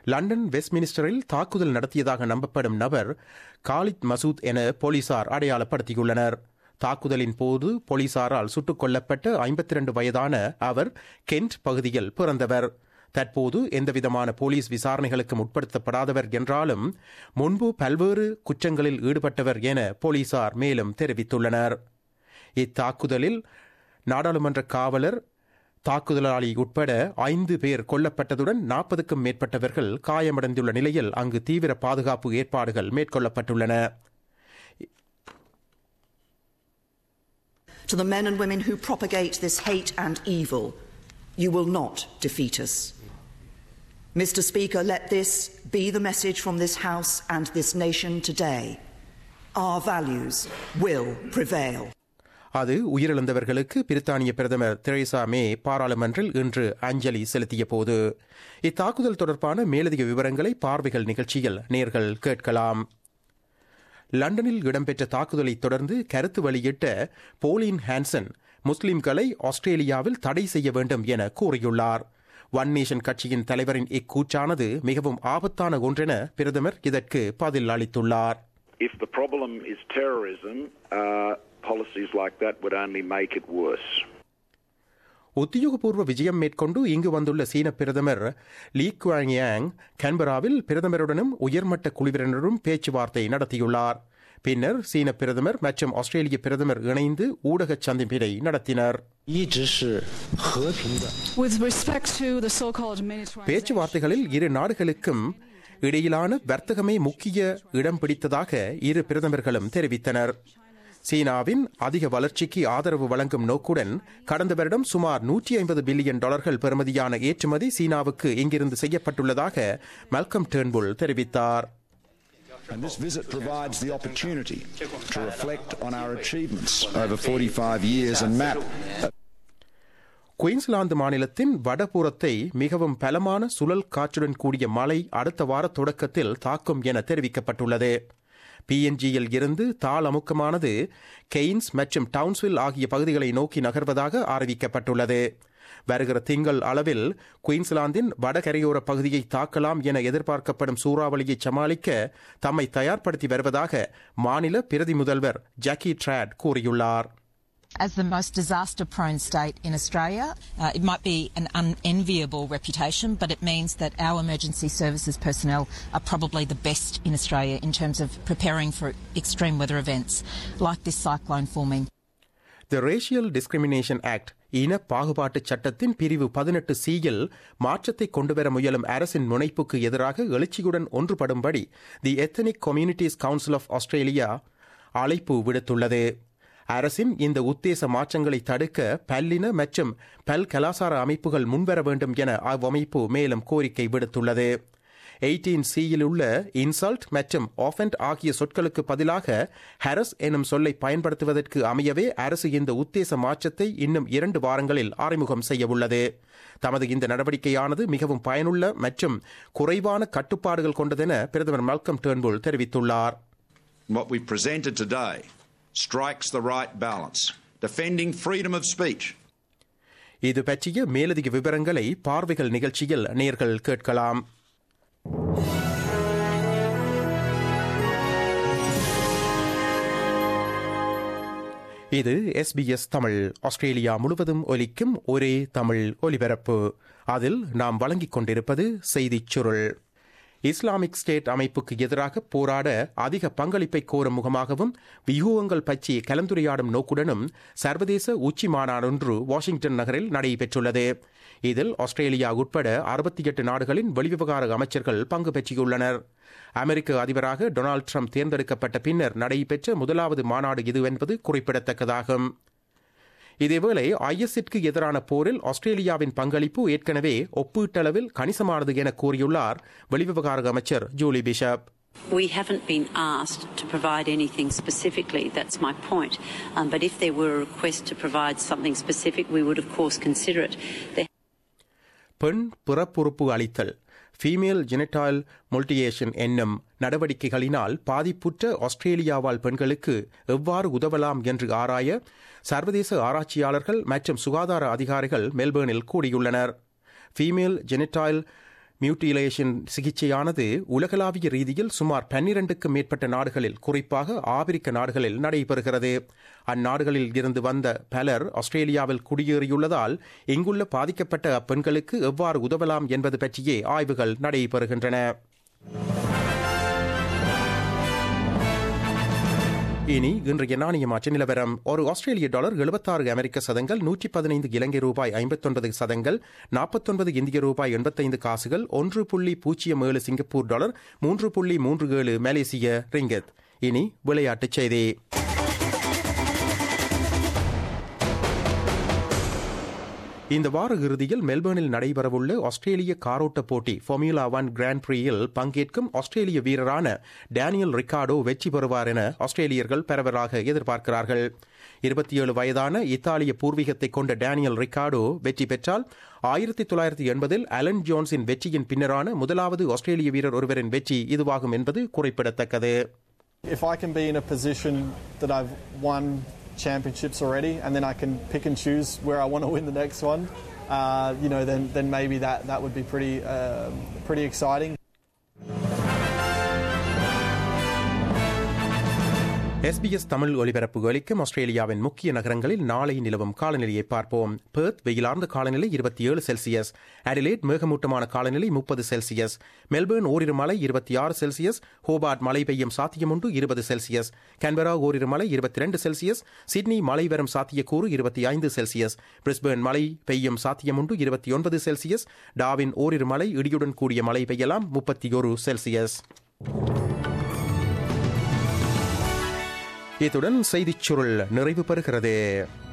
London வெஸ்ட்மினிஸ்டரில் தாக்குதல் நடத்தியதாக நம்பப்படும் நபர் காலித் மசூத் என போலீசார் அடையாளப்படுத்தியுள்ளனர் தாக்குதலின் போது போலீசாரால் சுட்டுக் கொல்லப்பட்ட ஐம்பத்தி இரண்டு வயதான அவர் கென்ட் பகுதியில் பிறந்தவர் தற்போது எந்தவிதமான போலீஸ் விசாரணைகளுக்கும் உட்படுத்தப்படாதவர் என்றாலும் முன்பு பல்வேறு குற்றங்களில் ஈடுபட்டவர் என போலீசார் மேலும் தெரிவித்துள்ளனர் இத்தாக்குதலில் நாடாளுமன்ற காவலர் தாக்குதலாளி உட்பட ஐந்து பேர் கொல்லப்பட்டதுடன் நாற்பதுக்கும் மேற்பட்டவர்கள் காயமடைந்துள்ள நிலையில் அங்கு தீவிர பாதுகாப்பு ஏற்பாடுகள் மேற்கொள்ளப்பட்டுள்ளன To the men and women who propagate this hate and evil, you will not defeat us. Mr. Speaker, let this be the message from this House and this nation today. Our values will prevail. அது உயிரிழந்தவர்களுக்கு பிரித்தானிய பிரதமர் Theresa May பாராளுமன்றில் இன்று அஞ்சலி செலுத்திய போது இத்தாக்குதல் தொடர்பான மேலதிக விவரங்களை பார்வைகள் நிகழ்ச்சியில் நேர்கள் கேட்கலாம் லண்டனில் இடம்பெற்ற தாக்குதலை தொடர்ந்து கருத்து வெளியிட்ட போலின் ஹான்சன் முஸ்லிம்களை ஆஸ்திரேலியாவில் தடை செய்ய வேண்டும் என கூறியுள்ளார் ஒன் நேஷன் கட்சியின் தலைவரின் இக்கூற்றானது மிகவும் ஆபத்தான ஒன்றென பிரதமர் இதற்கு பதில் அளித்துள்ளார் If the problem is terrorism, uh, policies like that would only make it worse. உத்தியோகபூர்வ விஜயம் மேற்கொண்டு இங்கு வந்துள்ள சீன பிரதமர் லீ குவாங்யாங் கன்பராவில் பிரதமருடனும் உயர்மட்ட குழுவினருடன் பேச்சுவார்த்தை நடத்தியுள்ளார் பின்னர் சீன பிரதமர் மற்றும் ஆஸ்திரேலிய பிரதமர் இணைந்து ஊடக சந்திப்பினை நடத்தினர் 一直是和平的。 With respect to the so-called militarization, பேச்சுவார்த்தைகளில் இரு நாடுகளுக்கும் இடையிலான வர்த்தகமே முக்கிய இடம் பிடித்ததாக இரு பிரதமர்களும் தெரிவித்தனர் சீனாவின் அதிக வளர்ச்சிக்கு ஆதரவு வழங்கும் நோக்குடன் கடந்த வருடம் சுமார் நூற்றி ஐம்பது பில்லியன் டாலர்கள் பெறுமதியான ஏற்றுமதி சீனாவுக்கு இங்கிருந்து செய்யப்பட்டுள்ளதாக மல்கம் டேர்ன்புல் தெரிவித்தார் And this visit provides the opportunity to reflect on our achievements over 45 years and map Queensland மாநிலத்தின் வடபுறத்தை மிகவும் பலமான சுழல் காற்றுடன் கூடிய மழை அடுத்த வார தொடக்கத்தில் தாக்கும் என தெரிவிக்கப்பட்டுள்ளது பிஎன்ஜியில் இருந்து தாள் அமுக்கமானது கெய்ன்ஸ் மற்றும் டவுன்ஸ்வில் ஆகிய பகுதிகளை நோக்கி நகர்வதாக அறிவிக்கப்பட்டுள்ளது வருகிற திங்கள் அளவில் குயின்ஸ்லாந்தின் வடகரையோர பகுதியை தாக்கலாம் என எதிர்பார்க்கப்படும் சூறாவளியை சமாளிக்க தம்மை தயார்படுத்தி வருவதாக மாநில பிரதி முதல்வர் ஜாக்கி ட்ராட் கூறியுள்ளார் As the most disaster prone state in Australia, uh, it might be an unenviable reputation, but it means that our emergency services personnel are probably the best in Australia in terms of preparing for extreme weather events like this cyclone forming. The racial discrimination act இன பாகுபாட்டு சட்டத்தின் பிரிவு பதினெட்டு சியில் மாற்றத்தை கொண்டுவர முயலும் அரசின் முனைப்புக்கு எதிராக எழுச்சியுடன் ஒன்றுபடும்படி the ethnic communities council of Australia அழைப்பு விடுத்துள்ளது அரசின் இந்த உத்தேச மாற்றங்களை தடுக்க பல்லின மற்றும் பல் கலாசார அமைப்புகள் முன்வர வேண்டும் என அவ்வமைப்பு மேலும் கோரிக்கை விடுத்துள்ளது எயிட்டீன் சியில் உள்ள இன்சல்ட் மற்றும் ஆஃபென்ட் ஆகிய சொற்களுக்கு பதிலாக ஹரஸ் எனும் சொல்லை பயன்படுத்துவதற்கு அமையவே அரசு இந்த உத்தேச மாற்றத்தை இன்னும் இரண்டு வாரங்களில் அறிமுகம் செய்யவுள்ளது தமது இந்த நடவடிக்கையானது மிகவும் பயனுள்ள மற்றும் குறைவான கட்டுப்பாடுகள் கொண்டதென பிரதமர் மல்கம் டேர்ன்புல் தெரிவித்துள்ளார் what we presented today strikes the right balance, defending freedom of speech. இது பற்றிய மேலதிக விவரங்களை பார்வைகள் நிகழ்ச்சியில் நேர்கள் கேட்கலாம் இது எஸ்பிஎஸ் தமிழ் ஆஸ்திரேலியா முழுவதும் ஒலிக்கும் ஒரே தமிழ் ஒலிபரப்பு அதில் நாம் வழங்கிக் கொண்டிருப்பது செய்திச் சுருள் இஸ்லாமிக் ஸ்டேட் அமைப்புக்கு எதிராக போராட அதிக பங்களிப்பை கோரும் முகமாகவும் வியூகங்கள் பற்றி கலந்துரையாடும் நோக்குடனும் சர்வதேச உச்சி மாநாடொன்று வாஷிங்டன் நகரில் நடைபெற்றுள்ளது இதில் ஆஸ்திரேலியா உட்பட அறுபத்தி எட்டு நாடுகளின் வெளிவிவகார அமைச்சர்கள் பங்கு பெற்றியுள்ளனர் அமெரிக்க அதிபராக டொனால்டு ட்ரம்ப் தேர்ந்தெடுக்கப்பட்ட பின்னர் நடைபெற்ற முதலாவது மாநாடு இது என்பது குறிப்பிடத்தக்கதாகும் இதேவேளை ஐஎஸ்இற்கு எதிரான போரில் ஆஸ்திரேலியாவின் பங்களிப்பு ஏற்கனவே ஒப்பீட்டளவில் கணிசமானது என கூறியுள்ளார் வெளிவிவகார அமைச்சர் Julie Bishop We haven't been asked to provide anything specifically, that's my point. Um, but if there were a request to provide something specific, we would of course consider it. There பெண் பிறப்புறுப்பு அளித்தல் female ஜெனட்டால் மொல்டியேஷன் என்னும் நடவடிக்கைகளினால் பாதிப்புற்ற ஆஸ்திரேலியாவால் பெண்களுக்கு எவ்வாறு உதவலாம் என்று ஆராய சர்வதேச ஆராய்ச்சியாளர்கள் மற்றும் சுகாதார அதிகாரிகள் மெல்பேர்னில் கூடியுள்ளனர் ஃபீமேல் ஜெனட்டால் மியூட்டிலேஷன் சிகிச்சையானது உலகளாவிய ரீதியில் சுமார் பன்னிரண்டுக்கும் மேற்பட்ட நாடுகளில் குறிப்பாக ஆப்பிரிக்க நாடுகளில் நடைபெறுகிறது அந்நாடுகளில் இருந்து வந்த பலர் ஆஸ்திரேலியாவில் குடியேறியுள்ளதால் இங்குள்ள பாதிக்கப்பட்ட அப்பெண்களுக்கு எவ்வாறு உதவலாம் என்பது பற்றியே ஆய்வுகள் நடைபெறுகின்றன இனி இன்றைய நாணய மாற்ற நிலவரம் ஒரு ஆஸ்திரேலிய டாலர் எழுபத்தாறு அமெரிக்க சதங்கள் நூற்றி பதினைந்து இலங்கை ரூபாய் ஐம்பத்தொன்பது சதங்கள் நாற்பத்தொன்பது இந்திய ரூபாய் எண்பத்தைந்து காசுகள் ஒன்று புள்ளி பூஜ்ஜியம் ஏழு சிங்கப்பூர் டாலர் மூன்று புள்ளி மூன்று ஏழு மலேசிய ரிங்கத் இனி விளையாட்டுச் செய்தி இந்த வார இறுதியில் மெல்பர்னில் நடைபெறவுள்ள ஆஸ்திரேலிய காரோட்ட போட்டி ஃபார்முலா ஒன் கிராண்ட் பிரியில் பங்கேற்கும் ஆஸ்திரேலிய வீரரான டேனியல் ரிக்கார்டோ வெற்றி பெறுவார் என ஆஸ்திரேலியர்கள் பரவலாக எதிர்பார்க்கிறார்கள் இருபத்தி ஏழு வயதான இத்தாலிய பூர்வீகத்தை கொண்ட டேனியல் ரிக்கார்டோ வெற்றி பெற்றால் ஆயிரத்தி தொள்ளாயிரத்தி எண்பதில் அலன் ஜோன்ஸின் வெற்றியின் பின்னரான முதலாவது ஆஸ்திரேலிய வீரர் ஒருவரின் வெற்றி இதுவாகும் என்பது குறிப்பிடத்தக்கது If I can be in a position that I've won championships already, and then I can pick and choose where I want to win the next one, uh, you know, then then maybe that that would be pretty uh, pretty exciting. SBS Tamil ஒலிபரப்பு ஒலிக்கும் ஆஸ்திரேலியாவின் முக்கிய நகரங்களில் நாளை நிலவும் காலநிலையை பார்ப்போம் Perth வெயிலார்ந்த காலநிலை இருபத்தி ஏழு செல்சியஸ் அடிலேட் மேகமூட்டமான காலநிலை முப்பது செல்சியஸ் மெல்பர்ன் ஓரிரு மலை இருபத்தி ஆறு செல்சியஸ் ஹோபார்ட் மழை பெய்யும் சாத்தியமுண்டு இருபது செல்சியஸ் கேன்பரா ஓரிரு மலை இருபத்தி ரெண்டு செல்சியஸ் சிட்னி மழை வரும் சாத்தியக்கூறு இருபத்தி ஐந்து செல்சியஸ் பிரிஸ்பர்ன் மழை பெய்யும் சாத்தியமுண்டு இருபத்தி ஒன்பது செல்சியஸ் டாவின் ஓரிரு மலை இடியுடன் கூடிய மழை பெய்யலாம் முப்பத்தி ஒரு செல்சியஸ் இத்துடன் செய்திச் சுருள் நிறைவு பெறுகிறது